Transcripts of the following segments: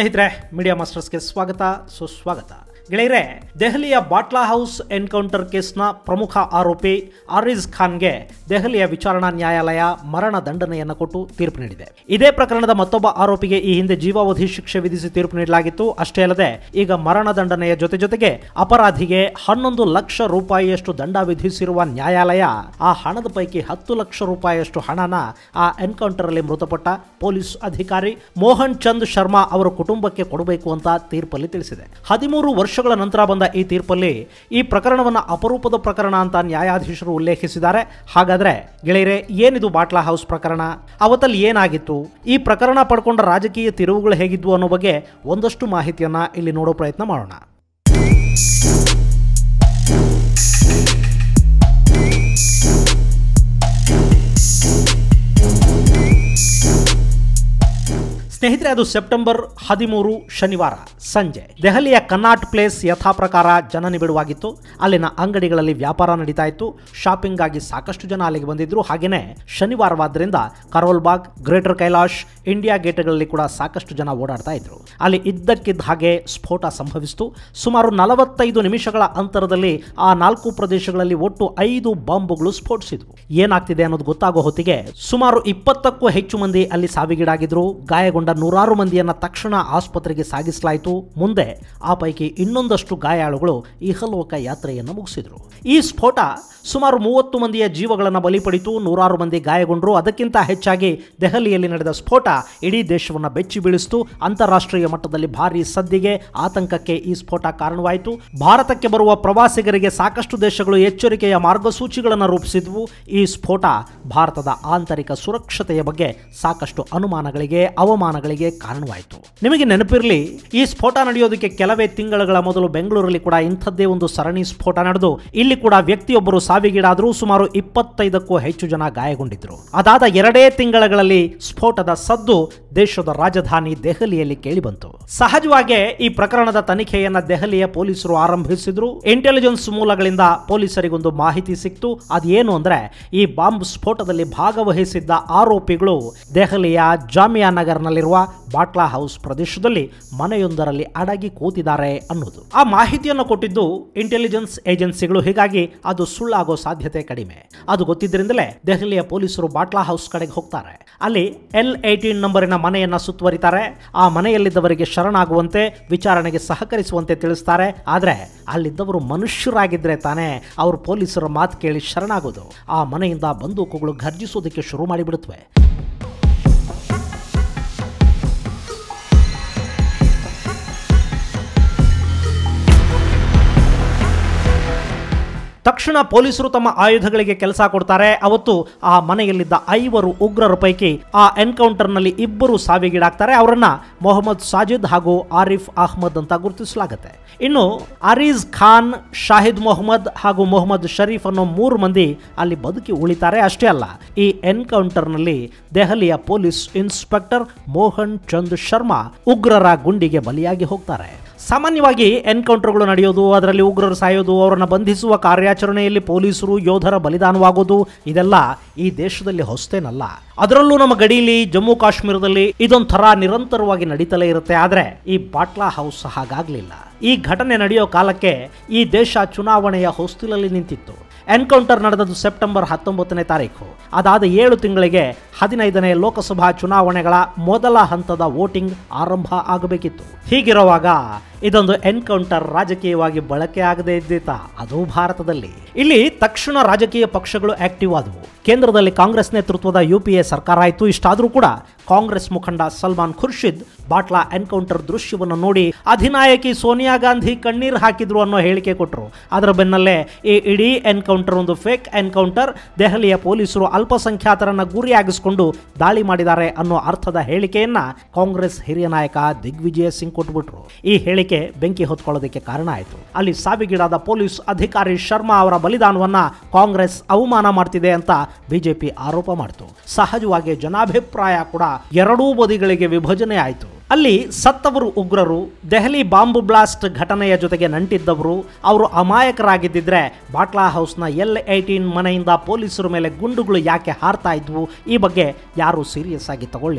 ಸ್ನೇಹಿತರೆ ಮೀಡಿಯಾ ಮಾಸ್ಟರ್ಸ್ಗೆ ಸ್ವಾಗತ ಸುಸ್ವಾಗತ ಗೆಳೆಯರೆ ದೆಹಲಿಯ ಬಾಟ್ಲಾ ಹೌಸ್ ಎನ್ಕೌಂಟರ್ ಕೇಸ್ನ ಪ್ರಮುಖ ಆರೋಪಿ ಆರಿಜ್ ಖಾನ್ಗೆ ದೆಹಲಿಯ ವಿಚಾರಣಾ ನ್ಯಾಯಾಲಯ ಮರಣ ದಂಡನೆಯನ್ನು ಕೊಟ್ಟು ತೀರ್ಪು ನೀಡಿದೆ ಇದೇ ಪ್ರಕರಣದ ಮತ್ತೊಬ್ಬ ಆರೋಪಿಗೆ ಈ ಹಿಂದೆ ಜೀವಾವಧಿ ಶಿಕ್ಷೆ ವಿಧಿಸಿ ತೀರ್ಪು ನೀಡಲಾಗಿತ್ತು ಅಷ್ಟೇ ಅಲ್ಲದೆ ಈಗ ಮರಣ ದಂಡನೆಯ ಜೊತೆ ಜೊತೆಗೆ ಅಪರಾಧಿಗೆ ಹನ್ನೊಂದು ಲಕ್ಷ ರೂಪಾಯಿಯಷ್ಟು ದಂಡ ವಿಧಿಸಿರುವ ನ್ಯಾಯಾಲಯ ಆ ಹಣದ ಪೈಕಿ ಹತ್ತು ಲಕ್ಷ ರೂಪಾಯಿಯಷ್ಟು ಹಣನ ಆ ಎನ್ಕೌಂಟರ್ ಅಲ್ಲಿ ಮೃತಪಟ್ಟ ಪೊಲೀಸ್ ಅಧಿಕಾರಿ ಮೋಹನ್ ಚಂದ್ ಶರ್ಮಾ ಅವರ ಕುಟುಂಬಕ್ಕೆ ಕೊಡಬೇಕು ಅಂತ ತೀರ್ಪಲ್ಲಿ ತಿಳಿಸಿದೆ ಹದಿಮೂರು ವರ್ಷಗಳ ನಂತರ ಬಂದ ಈ ತೀರ್ಪಲ್ಲಿ ಈ ಪ್ರಕರಣವನ್ನು ಅಪರೂಪದ ಪ್ರಕರಣ ಅಂತ ನ್ಯಾಯಾಧೀಶರು ಉಲ್ಲೇಖಿಸಿದ್ದಾರೆ ಹಾಗಾದ್ರೆ ಗೆಳೆಯರೆ ಏನಿದು ಬಾಟ್ಲಾ ಹೌಸ್ ಪ್ರಕರಣ ಅವತ್ತಲ್ಲಿ ಏನಾಗಿತ್ತು ಈ ಪ್ರಕರಣ ಪಡ್ಕೊಂಡ ರಾಜಕೀಯ ತಿರುವುಗಳು ಹೇಗಿದ್ವು ಅನ್ನೋ ಬಗ್ಗೆ ಒಂದಷ್ಟು ಮಾಹಿತಿಯನ್ನ ಇಲ್ಲಿ ನೋಡೋ ಪ್ರಯತ್ನ ಮಾಡೋಣ ಸ್ನೇಹಿತರೆ ಅದು ಸೆಪ್ಟೆಂಬರ್ ಹದಿಮೂರು ಶನಿವಾರ ಸಂಜೆ ದೆಹಲಿಯ ಕನ್ನಾಟ್ ಪ್ಲೇಸ್ ಯಥಾ ಪ್ರಕಾರ ಜನನಿಬಿಡವಾಗಿತ್ತು ಅಲ್ಲಿನ ಅಂಗಡಿಗಳಲ್ಲಿ ವ್ಯಾಪಾರ ನಡೀತಾ ಇತ್ತು ಶಾಪಿಂಗ್ ಆಗಿ ಸಾಕಷ್ಟು ಜನ ಅಲ್ಲಿಗೆ ಬಂದಿದ್ರು ಹಾಗೇನೆ ಶನಿವಾರವಾದ್ರಿಂದ ಕರೋಲ್ ಬಾಗ್ ಗ್ರೇಟರ್ ಕೈಲಾಶ್ ಇಂಡಿಯಾ ಗೇಟ್ಗಳಲ್ಲಿ ಕೂಡ ಸಾಕಷ್ಟು ಜನ ಓಡಾಡ್ತಾ ಇದ್ರು ಅಲ್ಲಿ ಇದ್ದಕ್ಕಿದ್ದ ಹಾಗೆ ಸ್ಫೋಟ ಸಂಭವಿಸಿತು ಸುಮಾರು ನಲವತ್ತೈದು ನಿಮಿಷಗಳ ಅಂತರದಲ್ಲಿ ಆ ನಾಲ್ಕು ಪ್ರದೇಶಗಳಲ್ಲಿ ಒಟ್ಟು ಐದು ಬಾಂಬುಗಳು ಸ್ಫೋಟಿಸಿದ್ವು ಏನಾಗ್ತಿದೆ ಅನ್ನೋದು ಗೊತ್ತಾಗೋ ಹೊತ್ತಿಗೆ ಸುಮಾರು ಇಪ್ಪತ್ತಕ್ಕೂ ಹೆಚ್ಚು ಮಂದಿ ಅಲ್ಲಿ ಸಾವಿಗೀಡಾಗಿದ್ರು ಗಾಯಗೊಂಡ ನೂರಾರು ಮಂದಿಯನ್ನ ತಕ್ಷಣ ಆಸ್ಪತ್ರೆಗೆ ಸಾಗಿಸಲಾಯಿತು ಮುಂದೆ ಆ ಪೈಕಿ ಇನ್ನೊಂದಷ್ಟು ಗಾಯಾಳುಗಳು ಇಹಲೋಕ ಯಾತ್ರೆಯನ್ನು ಮುಗಿಸಿದ್ರು ಈ ಸ್ಫೋಟ ಸುಮಾರು ಮೂವತ್ತು ಮಂದಿಯ ಜೀವಗಳನ್ನು ಬಲಿ ಪಡಿತು ನೂರಾರು ಮಂದಿ ಗಾಯಗೊಂಡರು ಅದಕ್ಕಿಂತ ಹೆಚ್ಚಾಗಿ ದೆಹಲಿಯಲ್ಲಿ ನಡೆದ ಸ್ಫೋಟ ಇಡೀ ದೇಶವನ್ನು ಬೆಚ್ಚಿ ಬೀಳಿಸಿತು ಅಂತಾರಾಷ್ಟ್ರೀಯ ಮಟ್ಟದಲ್ಲಿ ಭಾರಿ ಸದ್ದಿಗೆ ಆತಂಕಕ್ಕೆ ಈ ಸ್ಫೋಟ ಕಾರಣವಾಯಿತು ಭಾರತಕ್ಕೆ ಬರುವ ಪ್ರವಾಸಿಗರಿಗೆ ಸಾಕಷ್ಟು ದೇಶಗಳು ಎಚ್ಚರಿಕೆಯ ಮಾರ್ಗಸೂಚಿಗಳನ್ನು ರೂಪಿಸಿದ್ವು ಈ ಸ್ಫೋಟ ಭಾರತದ ಆಂತರಿಕ ಸುರಕ್ಷತೆಯ ಬಗ್ಗೆ ಸಾಕಷ್ಟು ಅನುಮಾನಗಳಿಗೆ ಅವಮಾನಗಳಿಗೆ ಕಾರಣವಾಯಿತು ನಿಮಗೆ ನೆನಪಿರಲಿ ಈ ಸ್ಫೋಟ ನಡೆಯೋದಕ್ಕೆ ಕೆಲವೇ ತಿಂಗಳುಗಳ ಮೊದಲು ಬೆಂಗಳೂರಲ್ಲಿ ಕೂಡ ಇಂಥದ್ದೇ ಒಂದು ಸರಣಿ ಸ್ಫೋಟ ನಡೆದು ಇಲ್ಲಿ ಕೂಡ ವ್ಯಕ್ತಿಯೊಬ್ಬರು ಸಾವಿಗೀಡಾದರೂ ಸುಮಾರು ಇಪ್ಪತ್ತೈದಕ್ಕೂ ಹೆಚ್ಚು ಜನ ಗಾಯಗೊಂಡಿದ್ರು ಅದಾದ ಎರಡೇ ತಿಂಗಳಲ್ಲಿ ಸ್ಫೋಟದ ಸದ್ದು ದೇಶದ ರಾಜಧಾನಿ ದೆಹಲಿಯಲ್ಲಿ ಕೇಳಿಬಂತು ಸಹಜವಾಗಿ ಈ ಪ್ರಕರಣದ ತನಿಖೆಯನ್ನ ದೆಹಲಿಯ ಪೊಲೀಸರು ಆರಂಭಿಸಿದ್ರು ಇಂಟೆಲಿಜೆನ್ಸ್ ಮೂಲಗಳಿಂದ ಪೊಲೀಸರಿಗೊಂದು ಮಾಹಿತಿ ಸಿಕ್ತು ಅದೇನು ಅಂದ್ರೆ ಈ ಬಾಂಬ್ ಸ್ಫೋಟದಲ್ಲಿ ಭಾಗವಹಿಸಿದ್ದ ಆರೋಪಿಗಳು ದೆಹಲಿಯ ಜಾಮಿಯಾ ನಗರ್ನಲ್ಲಿರುವ ಬಾಟ್ಲಾ ಹೌಸ್ ಪ್ರದೇಶದಲ್ಲಿ ಮನೆಯೊಂದರಲ್ಲಿ ಅಡಗಿ ಕೂತಿದ್ದಾರೆ ಅನ್ನೋದು ಆ ಮಾಹಿತಿಯನ್ನು ಕೊಟ್ಟಿದ್ದು ಇಂಟೆಲಿಜೆನ್ಸ್ ಏಜೆನ್ಸಿಗಳು ಹೀಗಾಗಿ ಅದು ಸುಳ್ಳಾಗೋ ಸಾಧ್ಯತೆ ಕಡಿಮೆ ಅದು ಗೊತ್ತಿದ್ದರಿಂದಲೇ ದೆಹಲಿಯ ಪೊಲೀಸರು ಬಾಟ್ಲಾ ಹೌಸ್ ಕಡೆಗೆ ಹೋಗ್ತಾರೆ ಅಲ್ಲಿ ಎಲ್ ಏಟೀನ್ ನಂಬರಿನ ಮನೆಯನ್ನ ಸುತ್ತುವರಿತಾರೆ ಆ ಮನೆಯಲ್ಲಿದ್ದವರಿಗೆ ಶರಣಾಗುವಂತೆ ವಿಚಾರಣೆಗೆ ಸಹಕರಿಸುವಂತೆ ತಿಳಿಸ್ತಾರೆ ಆದರೆ ಅಲ್ಲಿದ್ದವರು ಮನುಷ್ಯರಾಗಿದ್ರೆ ತಾನೇ ಅವರು ಪೊಲೀಸರ ಮಾತು ಕೇಳಿ ಶರಣಾಗೋದು ಆ ಮನೆಯಿಂದ ಬಂದೂಕುಗಳು ಘರ್ಜಿಸೋದಕ್ಕೆ ಶುರು ಮಾಡಿಬಿಡುತ್ತವೆ ತಕ್ಷಣ ಪೊಲೀಸರು ತಮ್ಮ ಆಯುಧಗಳಿಗೆ ಕೆಲಸ ಕೊಡ್ತಾರೆ ಅವತ್ತು ಆ ಮನೆಯಲ್ಲಿದ್ದ ಐವರು ಉಗ್ರರ ಪೈಕಿ ಆ ಎನ್ಕೌಂಟರ್ನಲ್ಲಿ ಇಬ್ಬರು ಸಾವಿಗೀಡಾಗ್ತಾರೆ ಅವರನ್ನ ಮೊಹಮ್ಮದ್ ಸಾಜಿದ್ ಹಾಗೂ ಆರಿಫ್ ಅಹ್ಮದ್ ಅಂತ ಗುರುತಿಸಲಾಗುತ್ತೆ ಇನ್ನು ಅರೀಜ್ ಖಾನ್ ಶಾಹಿದ್ ಮೊಹಮ್ಮದ್ ಹಾಗೂ ಮೊಹಮ್ಮದ್ ಶರೀಫ್ ಅನ್ನೋ ಮೂರು ಮಂದಿ ಅಲ್ಲಿ ಬದುಕಿ ಉಳಿತಾರೆ ಅಷ್ಟೇ ಅಲ್ಲ ಈ ಎನ್ಕೌಂಟರ್ನಲ್ಲಿ ದೆಹಲಿಯ ಪೊಲೀಸ್ ಇನ್ಸ್ಪೆಕ್ಟರ್ ಮೋಹನ್ ಚಂದ್ ಶರ್ಮಾ ಉಗ್ರರ ಗುಂಡಿಗೆ ಬಲಿಯಾಗಿ ಹೋಗ್ತಾರೆ ಸಾಮಾನ್ಯವಾಗಿ ಎನ್ಕೌಂಟರ್ಗಳು ನಡೆಯೋದು ಅದರಲ್ಲಿ ಉಗ್ರರು ಸಾಯೋದು ಅವರನ್ನು ಬಂಧಿಸುವ ಕಾರ್ಯಾಚರಣೆಯಲ್ಲಿ ಪೊಲೀಸರು ಯೋಧರ ಬಲಿದಾನವಾಗೋದು ಇದೆಲ್ಲ ಈ ದೇಶದಲ್ಲಿ ಹೊಸತೇನಲ್ಲ ಅದರಲ್ಲೂ ನಮ್ಮ ಗಡಿಲಿ ಜಮ್ಮು ಕಾಶ್ಮೀರದಲ್ಲಿ ಇದೊಂಥರ ನಿರಂತರವಾಗಿ ನಡೀತಲೇ ಇರುತ್ತೆ ಆದರೆ ಈ ಬಾಟ್ಲಾ ಹೌಸ್ ಹಾಗಾಗಲಿಲ್ಲ ಈ ಘಟನೆ ನಡೆಯೋ ಕಾಲಕ್ಕೆ ಈ ದೇಶ ಚುನಾವಣೆಯ ಹೊಸ್ತಿಲಲ್ಲಿ ನಿಂತಿತ್ತು ಎನ್ಕೌಂಟರ್ ನಡೆದದ್ದು ಸೆಪ್ಟೆಂಬರ್ ಹತ್ತೊಂಬತ್ತನೇ ತಾರೀಕು ಅದಾದ ಏಳು ತಿಂಗಳಿಗೆ ಹದಿನೈದನೇ ಲೋಕಸಭಾ ಚುನಾವಣೆಗಳ ಮೊದಲ ಹಂತದ ವೋಟಿಂಗ್ ಆರಂಭ ಆಗಬೇಕಿತ್ತು ಹೀಗಿರುವಾಗ ಇದೊಂದು ಎನ್ಕೌಂಟರ್ ರಾಜಕೀಯವಾಗಿ ಬಳಕೆ ಆಗದೇ ಇದ್ದಿತ ಅದು ಭಾರತದಲ್ಲಿ ಇಲ್ಲಿ ತಕ್ಷಣ ರಾಜಕೀಯ ಪಕ್ಷಗಳು ಆಕ್ಟಿವ್ ಆದವು ಕೇಂದ್ರದಲ್ಲಿ ಕಾಂಗ್ರೆಸ್ ನೇತೃತ್ವದ ಯು ಪಿ ಎ ಸರ್ಕಾರ ಆಯಿತು ಇಷ್ಟಾದರೂ ಕೂಡ ಕಾಂಗ್ರೆಸ್ ಮುಖಂಡ ಸಲ್ಮಾನ್ ಖುರ್ಷಿದ್ ಬಾಟ್ಲಾ ಎನ್ಕೌಂಟರ್ ದೃಶ್ಯವನ್ನು ನೋಡಿ ಅಧಿನಾಯಕಿ ಸೋನಿಯಾ ಗಾಂಧಿ ಕಣ್ಣೀರು ಹಾಕಿದ್ರು ಅನ್ನೋ ಹೇಳಿಕೆ ಕೊಟ್ಟರು ಅದರ ಬೆನ್ನಲ್ಲೇ ಈ ಇಡೀ ಎನ್ಕೌಂಟರ್ ಒಂದು ಫೇಕ್ ಎನ್ಕೌಂಟರ್ ದೆಹಲಿಯ ಪೊಲೀಸರು ಅಲ್ಪಸಂಖ್ಯಾತರನ್ನ ಗುರಿಯಾಗಿಸಿಕೊಂಡು ದಾಳಿ ಮಾಡಿದ್ದಾರೆ ಅನ್ನೋ ಅರ್ಥದ ಹೇಳಿಕೆಯನ್ನ ಕಾಂಗ್ರೆಸ್ ಹಿರಿಯ ನಾಯಕ ದಿಗ್ವಿಜಯ ಸಿಂಗ್ ಕೊಟ್ಬಿಟ್ರು ಈ ಹೇಳಿಕೆ ಬೆಂಕಿ ಹೊತ್ಕೊಳ್ಳೋದಕ್ಕೆ ಕಾರಣ ಆಯಿತು ಅಲ್ಲಿ ಸಾವಿಗೀಡಾದ ಪೊಲೀಸ್ ಅಧಿಕಾರಿ ಶರ್ಮಾ ಅವರ ಬಲಿದಾನವನ್ನ ಕಾಂಗ್ರೆಸ್ ಅವಮಾನ ಮಾಡ್ತಿದೆ ಅಂತ ಬಿಜೆಪಿ ಆರೋಪ ಮಾಡಿತು ಸಹಜವಾಗಿ ಜನಾಭಿಪ್ರಾಯ ಕೂಡ ಎರಡೂ ಬದಿಗಳಿಗೆ ವಿಭಜನೆ ಆಯಿತು ಅಲ್ಲಿ ಸತ್ತವರು ಉಗ್ರರು ದೆಹಲಿ ಬಾಂಬ್ ಬ್ಲಾಸ್ಟ್ ಘಟನೆಯ ಜೊತೆಗೆ ನಂಟಿದ್ದವರು ಅವರು ಅಮಾಯಕರಾಗಿದ್ದಿದ್ರೆ ಬಾಟ್ಲಾ ಹೌಸ್ನ ಎಲ್ ಏಯ್ಟೀನ್ ಮನೆಯಿಂದ ಪೊಲೀಸರ ಮೇಲೆ ಗುಂಡುಗಳು ಯಾಕೆ ಹಾರ್ತಾ ಇದ್ವು ಈ ಬಗ್ಗೆ ಯಾರೂ ಸೀರಿಯಸ್ ಆಗಿ ತಗೊಳ್ಳಿಲ್ಲ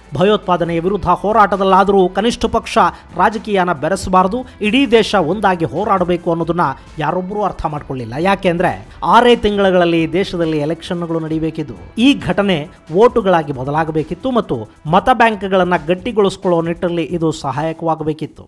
ಭಯೋತ್ಪಾದನೆಯ ವಿರುದ್ಧ ಹೋರಾಟದಲ್ಲಾದರೂ ಕನಿಷ್ಠ ಪಕ್ಷ ರಾಜಕೀಯನ ಬೆರೆಸಬಾರದು ಇಡೀ ದೇಶ ಒಂದಾಗಿ ಹೋರಾಡಬೇಕು ಅನ್ನೋದನ್ನ ಯಾರೊಬ್ಬರೂ ಅರ್ಥ ಮಾಡ್ಕೊಳ್ಳಿಲ್ಲ ಯಾಕೆಂದ್ರೆ ಆರೇ ತಿಂಗಳಲ್ಲಿ ದೇಶದಲ್ಲಿ ಎಲೆಕ್ಷನ್ಗಳು ನಡೀಬೇಕಿದ್ದು ಈ ಘಟನೆ ವೋಟುಗಳಾಗಿ ಬದಲಾಗಬೇಕಿತ್ತು ಮತ್ತು ಮತ ಬ್ಯಾಂಕ್ಗಳನ್ನು ಗಟ್ಟಿಗೊಳಿಸಿಕೊಳ್ಳುವ ನಿಟ್ಟಲ್ಲಿ ಇದು ಸಹಾಯಕವಾಗಬೇಕಿತ್ತು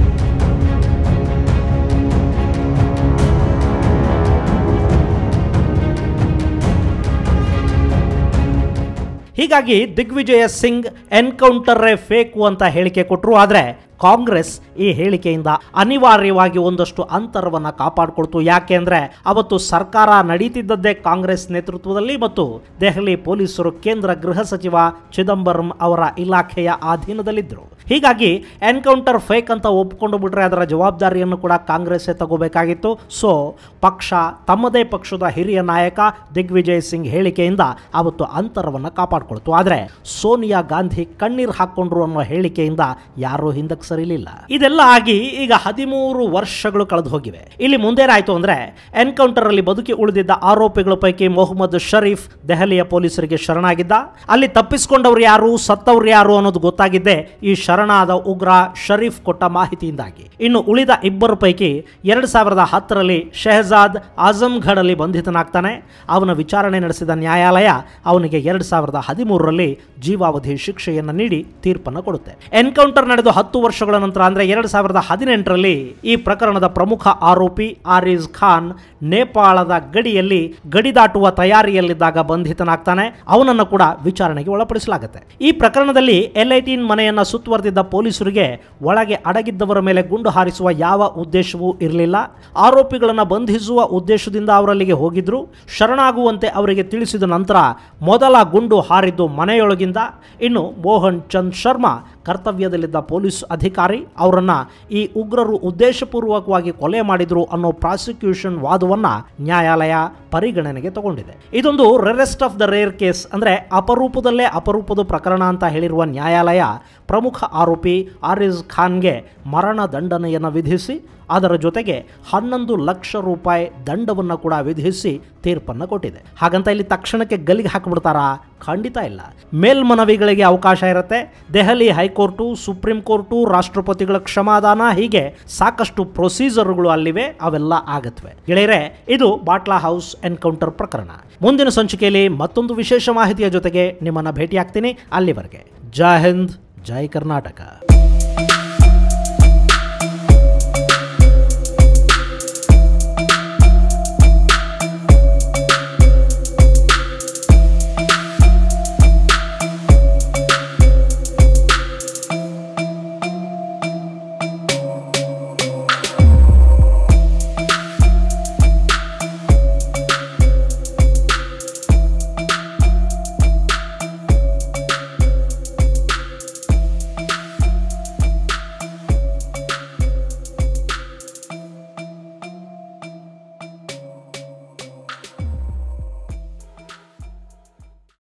ಹೀಗಾಗಿ ದಿಗ್ವಿಜಯ ಸಿಂಗ್ ಎನ್ಕೌಂಟರ್ರೇ ಫೇಕು ಅಂತ ಹೇಳಿಕೆ ಕೊಟ್ಟರು ಆದರೆ ಕಾಂಗ್ರೆಸ್ ಈ ಹೇಳಿಕೆಯಿಂದ ಅನಿವಾರ್ಯವಾಗಿ ಒಂದಷ್ಟು ಅಂತರವನ್ನು ಕಾಪಾಡಿಕೊಳ್ತು ಯಾಕೆ ಅಂದರೆ ಅವತ್ತು ಸರ್ಕಾರ ನಡೀತಿದ್ದದ್ದೇ ಕಾಂಗ್ರೆಸ್ ನೇತೃತ್ವದಲ್ಲಿ ಮತ್ತು ದೆಹಲಿ ಪೊಲೀಸರು ಕೇಂದ್ರ ಗೃಹ ಸಚಿವ ಚಿದಂಬರಂ ಅವರ ಇಲಾಖೆಯ ಅಧೀನದಲ್ಲಿದ್ದರು ಹೀಗಾಗಿ ಎನ್ಕೌಂಟರ್ ಫೇಕ್ ಅಂತ ಒಪ್ಕೊಂಡು ಬಿಟ್ರೆ ಅದರ ಜವಾಬ್ದಾರಿಯನ್ನು ಕೂಡ ಕಾಂಗ್ರೆಸ್ಸೇ ತಗೋಬೇಕಾಗಿತ್ತು ಸೊ ಪಕ್ಷ ತಮ್ಮದೇ ಪಕ್ಷದ ಹಿರಿಯ ನಾಯಕ ದಿಗ್ವಿಜಯ್ ಸಿಂಗ್ ಹೇಳಿಕೆಯಿಂದ ಅವತ್ತು ಅಂತರವನ್ನು ಕಾಪಾಡಿಕೊಳ್ತು ಆದರೆ ಸೋನಿಯಾ ಗಾಂಧಿ ಕಣ್ಣೀರು ಹಾಕ್ಕೊಂಡ್ರು ಅನ್ನೋ ಹೇಳಿಕೆಯಿಂದ ಯಾರೂ ಹಿಂದಕ್ಕೆ ಸರಿಲಿಲ್ಲ ಇದೆಲ್ಲ ಆಗಿ ಈಗ ಹದಿಮೂರು ವರ್ಷಗಳು ಕಳೆದು ಹೋಗಿವೆ ಇಲ್ಲಿ ಮುಂದೇನಾಯ್ತು ಅಂದ್ರೆ ಎನ್ಕೌಂಟರ್ ಅಲ್ಲಿ ಬದುಕಿ ಉಳಿದಿದ್ದ ಆರೋಪಿಗಳ ಪೈಕಿ ಮೊಹಮ್ಮದ್ ಶರೀಫ್ ದೆಹಲಿಯ ಪೊಲೀಸರಿಗೆ ಶರಣಾಗಿದ್ದ ಅಲ್ಲಿ ತಪ್ಪಿಸಿಕೊಂಡವ್ರು ಯಾರು ಸತ್ತವ್ರು ಯಾರು ಅನ್ನೋದು ಗೊತ್ತಾಗಿದ್ದೆ ಈ ಶರಣಾದ ಉಗ್ರ ಶರೀಫ್ ಕೊಟ್ಟ ಮಾಹಿತಿಯಿಂದಾಗಿ ಇನ್ನು ಉಳಿದ ಇಬ್ಬರು ಪೈಕಿ ಎರಡ್ ಸಾವಿರದ ಹತ್ತರಲ್ಲಿ ಶೆಹಜಾದ್ ಆಜಂಗಢ್ ಅಲ್ಲಿ ಬಂಧಿತನಾಗ್ತಾನೆ ಅವನ ವಿಚಾರಣೆ ನಡೆಸಿದ ನ್ಯಾಯಾಲಯ ಅವನಿಗೆ ಎರಡ್ ಸಾವಿರದ ಹದಿಮೂರರಲ್ಲಿ ಜೀವಾವಧಿ ಶಿಕ್ಷೆಯನ್ನು ನೀಡಿ ತೀರ್ಪನ್ನು ಕೊಡುತ್ತೆ ಎನ್ಕೌಂಟರ್ ನಡೆದು ಹತ್ತು ವರ್ಷಗಳ ನಂತರ ಅಂದ್ರೆ ಎರಡ್ ಸಾವಿರದ ಹದಿನೆಂಟರಲ್ಲಿ ಈ ಪ್ರಕರಣದ ಪ್ರಮುಖ ಆರೋಪಿ ಆರಿಜ್ ಖಾನ್ ನೇಪಾಳದ ಗಡಿಯಲ್ಲಿ ಗಡಿ ದಾಟುವ ತಯಾರಿಯಲ್ಲಿದ್ದಾಗ ಬಂಧಿತನಾಗ್ತಾನೆ ಅವನನ್ನು ಕೂಡ ವಿಚಾರಣೆಗೆ ಒಳಪಡಿಸಲಾಗುತ್ತೆ ಈ ಪ್ರಕರಣದಲ್ಲಿ ಎಲ್ ಐಟೀನ್ ಮನೆಯನ್ನ ಸುತ್ತುವರೆದಿದ್ದ ಪೊಲೀಸರಿಗೆ ಒಳಗೆ ಅಡಗಿದ್ದವರ ಮೇಲೆ ಗುಂಡು ಹಾರಿಸುವ ಯಾವ ಉದ್ದೇಶವೂ ಇರಲಿಲ್ಲ ಆರೋಪಿಗಳನ್ನು ಬಂಧಿಸುವ ಉದ್ದೇಶದಿಂದ ಅವರಲ್ಲಿಗೆ ಹೋಗಿದ್ರು ಶರಣಾಗುವಂತೆ ಅವರಿಗೆ ತಿಳಿಸಿದ ನಂತರ ಮೊದಲ ಗುಂಡು ಹಾರಿದ್ದು ಮನೆಯೊಳಗಿಂದ ಇನ್ನು ಮೋಹನ್ ಚಂದ್ ಶರ್ಮಾ ಕರ್ತವ್ಯದಲ್ಲಿದ್ದ ಪೊಲೀಸ್ ಅಧಿಕಾರಿ ಅವರನ್ನ ಈ ಉಗ್ರರು ಉದ್ದೇಶಪೂರ್ವಕವಾಗಿ ಕೊಲೆ ಮಾಡಿದ್ರು ಅನ್ನೋ ಪ್ರಾಸಿಕ್ಯೂಷನ್ ವಾದವನ್ನ ನ್ಯಾಯಾಲಯ ಪರಿಗಣನೆಗೆ ತಗೊಂಡಿದೆ ಇದೊಂದು rarest of the rare case ಅಂದ್ರೆ ಅಪರೂಪದಲ್ಲೇ ಅಪರೂಪದ ಪ್ರಕರಣ ಅಂತ ಹೇಳಿರುವ ನ್ಯಾಯಾಲಯ ಪ್ರಮುಖ ಆರೋಪಿ ಆರಿಜ್ ಖಾನ್ಗೆ ಮರಣ ದಂಡನೆಯನ್ನು ವಿಧಿಸಿ ಅದರ ಜೊತೆಗೆ ಹನ್ನೊಂದು ಲಕ್ಷ ರೂಪಾಯಿ ದಂಡವನ್ನು ಕೂಡ ವಿಧಿಸಿ ತೀರ್ಪನ್ನು ಕೊಟ್ಟಿದೆ ಹಾಗಂತ ಇಲ್ಲಿ ತಕ್ಷಣಕ್ಕೆ ಗಲಿಗೆ ಹಾಕಿಬಿಡ್ತಾರಾ ಖಂಡಿತ ಇಲ್ಲ ಮೇಲ್ಮನವಿಗಳಿಗೆ ಅವಕಾಶ ಇರುತ್ತೆ ದೆಹಲಿ ಹೈಕೋರ್ಟು ಸುಪ್ರೀಂ ಕೋರ್ಟು ರಾಷ್ಟ್ರಪತಿಗಳ ಕ್ಷಮಾದಾನ ಹೀಗೆ ಸಾಕಷ್ಟು ಪ್ರೊಸೀಜರ್ಗಳು ಅಲ್ಲಿವೆ ಅವೆಲ್ಲ ಆಗತ್ವೆ ಗೆಳೆಯರೆ ಇದು ಬಾಟ್ಲಾ ಹೌಸ್ ಎನ್ಕೌಂಟರ್ ಪ್ರಕರಣ ಮುಂದಿನ ಸಂಚಿಕೆಯಲ್ಲಿ ಮತ್ತೊಂದು ವಿಶೇಷ ಮಾಹಿತಿಯ ಜೊತೆಗೆ ನಿಮ್ಮನ್ನು ಭೇಟಿಯಾಗ್ತೀನಿ ಅಲ್ಲಿವರೆಗೆ ಜೈ ಹಿಂದ್ ಜೈ ಕರ್ನಾಟಕ